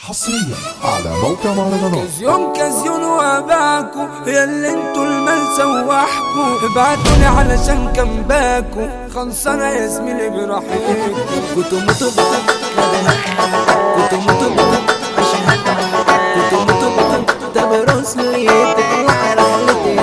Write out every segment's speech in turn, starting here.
حصريا على موقع مهرجانات يوم كازيون واباكو يا اللي انتوا المال سواحكو ابعتولي علشان كان باكو خلصانه يا زميلي براحتكو كنتوا متوا كنتوا متوا عشان كنتوا متوا طب رسلي تطلع رحلتي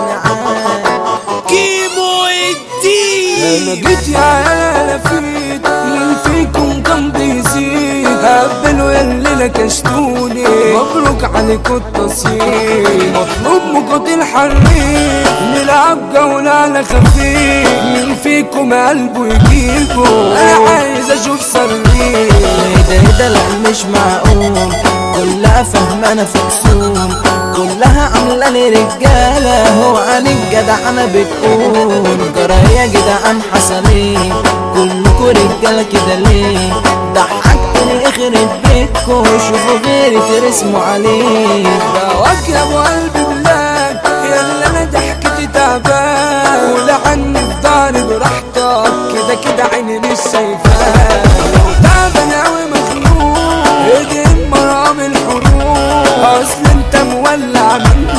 معاك كيمو الدين انا جيت يا عيال فيت مين فيكم كان بيزيد هبلوا يا اللي نكشتوني مبروك عليكم التصييد مطلوب مقاتل حريف نلعب جولة على خفيف مين فيكم قلبه يجيبه انا عايز اشوف صريخ ايه ده ايه ده لا مش معقول كلها فهمانة في خصوم كلها عاملة لي رجالة هو عن الجدع انا بتقول جرى يا جدعان حسنين كلكوا رجالة كده ليه ضحكتني اخرب بيتكوا شوفوا غيري ترسموا عليه دواك يا ابو قلبي بلاك يا اللي انا ضحكتي تعبان ولعني في ضهري براحتك كده كده عيني مش شايفاك تعبان اوي مخنوق ايدي مرام الحروب اصل انت مولع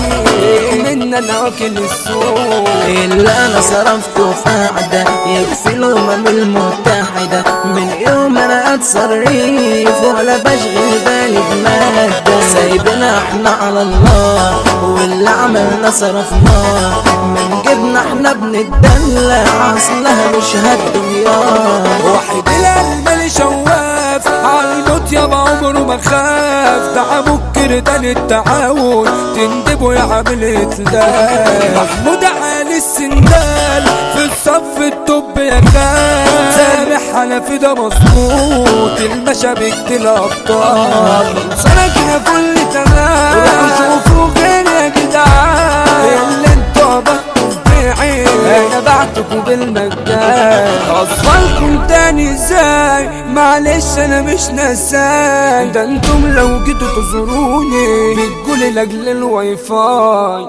مني من انا واكل السوق اللي انا صرفته في قعدة يكفي الامم المتحدة من يوم انا اتصرف ولا بشغل بالي بمادة سايبنا احنا على الله واللي عملنا صرفناه من جبنا احنا بنتدلع اصلها مش هالدنيا واحد القلب اللي شواف عالموت يابا عمره ما خاف ده ابوك كردان التعاون تندبه يا عامل اتلاف محمود علي السندال في الصف الطب يا خال سامح حنفي ده مظبوط المشابك الابطال سنة كده كل تمام روحوا شوفوا غير يا جدعان اللي انتوا عبطتوا بيعي انا بعتكوا بالمجان اصفالكم تاني ازاي معلش انا مش نساي ده انتم لو جيتوا تزوروني بتقولي لاجل الواي فاي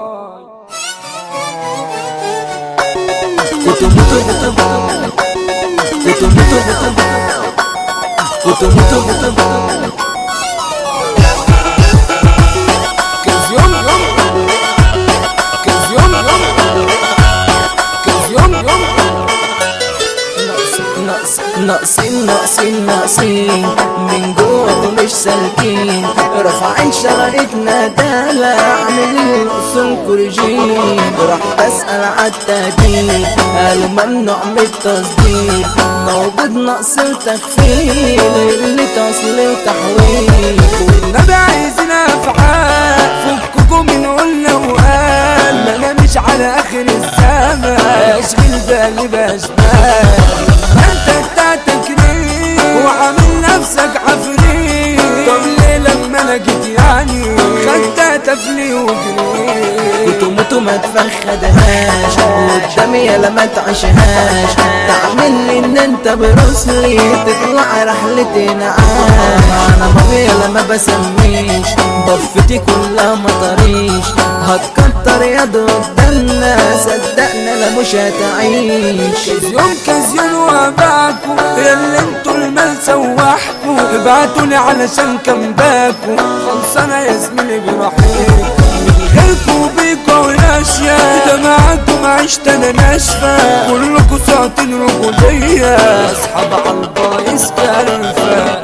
كنتوا متوا كنتوا متوا كنتوا متوا كاز يوم يوم كاز يوم يوم كاز يوم يوم ناقصين ناقصين ناقصين من جوه مش سالكين رافعين شرايطنا دالة عاملين الاصول كورجين رحت اسأل عالتهديد قالوا ممنوع من التصدير موجود نقص وتخفيض اللي تصل وتحويل والنبي عايزين افعال فككم من قلنا وقال ما انا مش على اخر الزمان اشغل بالي باشبال ما انت بتاعتك ليه وعامل نفسك عفريت طب ليه لما انا جيت يعني خدتها تفلي وجريت كنتوا موتوا ما تفخدهاش قدامي يلا ما تعيشهاش تعمل ان انت برسلي تطلع رحلتي نعاش انا مامي يلا ما بسميش ضفتي كلها مطريش هتكتر يد قدامنا صدقنا لا مش هتعيش يوم كازيون واباكو يا اللي انتوا المال سواحكو ابعتولي علشان كان باكو خلصانه يا زميلي براحتكو غيركوا بيكوا وناشية ده معاكم عشت انا ناشفة كلكوا ساعتين رجولية اصحاب عالبايس كلفة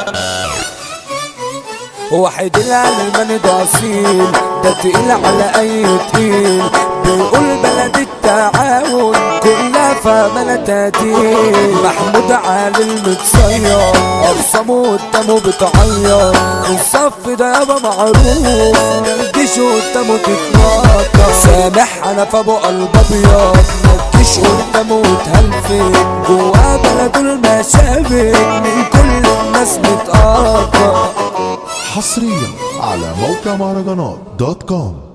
واحد العلمان ده اصيل ده تقيل على اي تقيل بيقول بلد التعاون كلها فمنا تاتيل محمود علي المتصير ارسمه قدامه بتعيط الصف ده يابا معروف مالكيش قدامه تتنطط سامح انا في ابو قلب ابيض مالكيش قدامه وتهلفت جوا بلده المشابك من كل الناس متقاطع حصريا على موقع مهرجانات دوت كوم